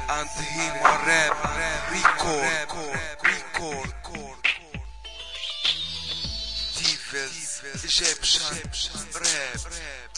and him a rap record record Devils Egyptian rap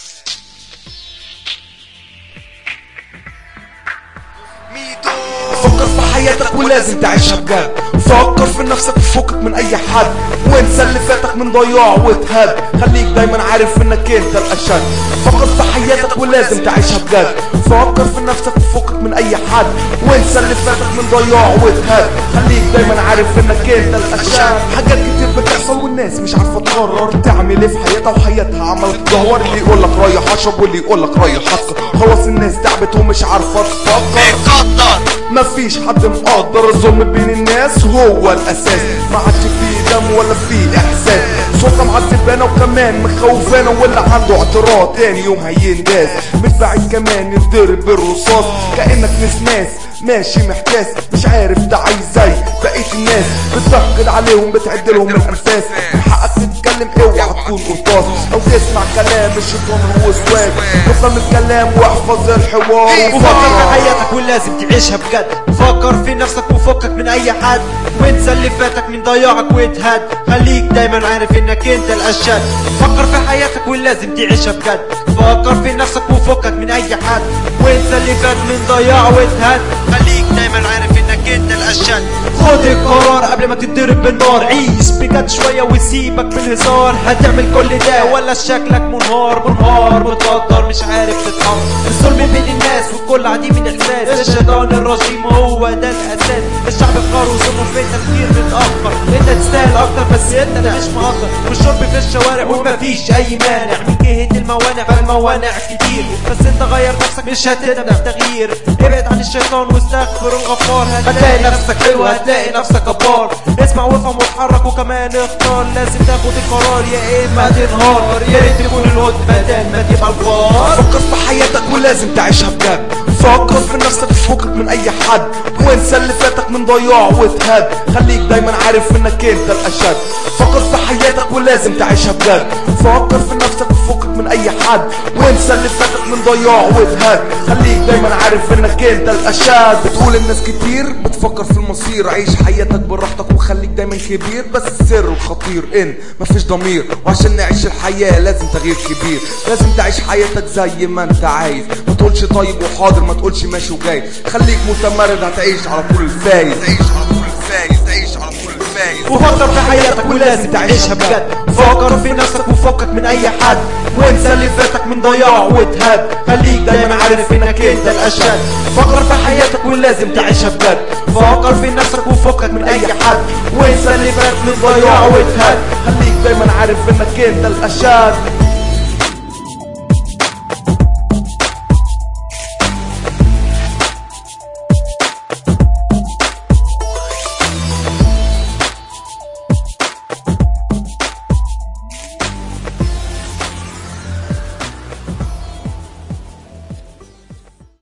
ميدو فكر في حياتك ولازم تعيشها بجد فكر في نفسك وفكك من اي حد وانسى اللي فاتك من ضياع واتهد خليك دايما عارف انك انت الاشد فكر في حياتك ولازم تعيشها بجد فكر في نفسك وفكك من اي حد وانسى اللي فاتك من ضياع واتهد خليك دايما عارف انك انت الاشد حاجات كتير بتحصل والناس مش عارفه تقرر تعمل ايه في حياتها وحياتها عماله تدور اللي يقول لك رايح اشرب واللي يقول لك رايح اسكر خلاص الناس تعبت ومش عارفه تفكر مقدر مفيش حد مقدر الظلم بين الناس هو الاساس ما عادش فيه دم ولا فيه احساس صوتها معذبانا وكمان مخوفانا واللي عنده اعتراض تاني يوم هينداس متبعد كمان يتضرب بالرصاص كانك نسناس ماشي محتاس مش عارف ده عايز زي بقية الناس بتنقد عليهم بتعد لهم الانفاس من حقك تتكلم اوعى تكون قرطاس او تسمع كلام الشيطان والوسواس افهم الكلام واحفظ الحوار وفكر في حياتك ولازم تعيشها بجد فكر في نفسك وفكك من اي حد وانسى اللي فاتك من ضياعك واتهد خليك دايما عارف انك انت الاشد فكر في حياتك ولازم تعيشها بجد فكر في نفسك وفكك من اي حد وانسى اللي فات من ضياع واتهد خليك دايما عارف انك انت الاشد خد القرار قبل ما تتضرب بالنار عيش بجد شوية وسيبك من الهزار هتعمل كل ده ولا شكلك منهار منهار متقدر مش عارف تتحرك الظلم بين الناس والكل عديم الاحساس الشيطان الرجيم هو ده الاساس الشعب بخار وظلمه في تفكير متاخر انت تستاهل اكتر بس انت اللي مش مقدر والشرب في الشوارع ومفيش اي مانع من جهة الموانع فالموانع كتير بس انت غير نفسك مش هتندم تغيير ابعد عن الشيطان واستغفر الغفار هتلاقي نفسك حلو هتلاقي نفسك جبار اسمع وافهم واتحرك وكمان اختار لازم تاخد القرار يا اما تنهار يا ريت تكون الهد بدل ما تبقى الفار فكر في حياتك ولازم تعيشها بجد فكر في نفسك وفكك من اي حد وانسى اللي فاتك من ضياع واتهد خليك دايما عارف انك انت الاشد فكر في حياتك ولازم تعيشها بجد فكر في نفسك وفكك من اي حد وانسى اللي فاتك من ضياع واتهد خليك دايما عارف انك انت الاشد بتقول الناس كتير بتفكر في المصير عيش حياتك براحتك وخليك دايما كبير بس السر الخطير ان مفيش ضمير وعشان نعيش الحياة لازم تغيير كبير لازم تعيش حياتك زي ما انت عايز ما تقولش طيب وحاضر ما تقولش ماشي وجاي خليك متمرد هتعيش على طول الفايز تعيش على طول الفايز تعيش على طول الفايز وفكر في حياتك ولازم تعيشها بجد فكر في نفسك وفكك من اي حد وانسى اللي فاتك من ضياع واتهد خليك دايما عارف انك انت الاشد فكر في حياتك ولازم تعيشها بجد فكر في نفسك وفكك من اي حد وانسى اللي فات من ضياع واتهد خليك دايما عارف انك انت الاشد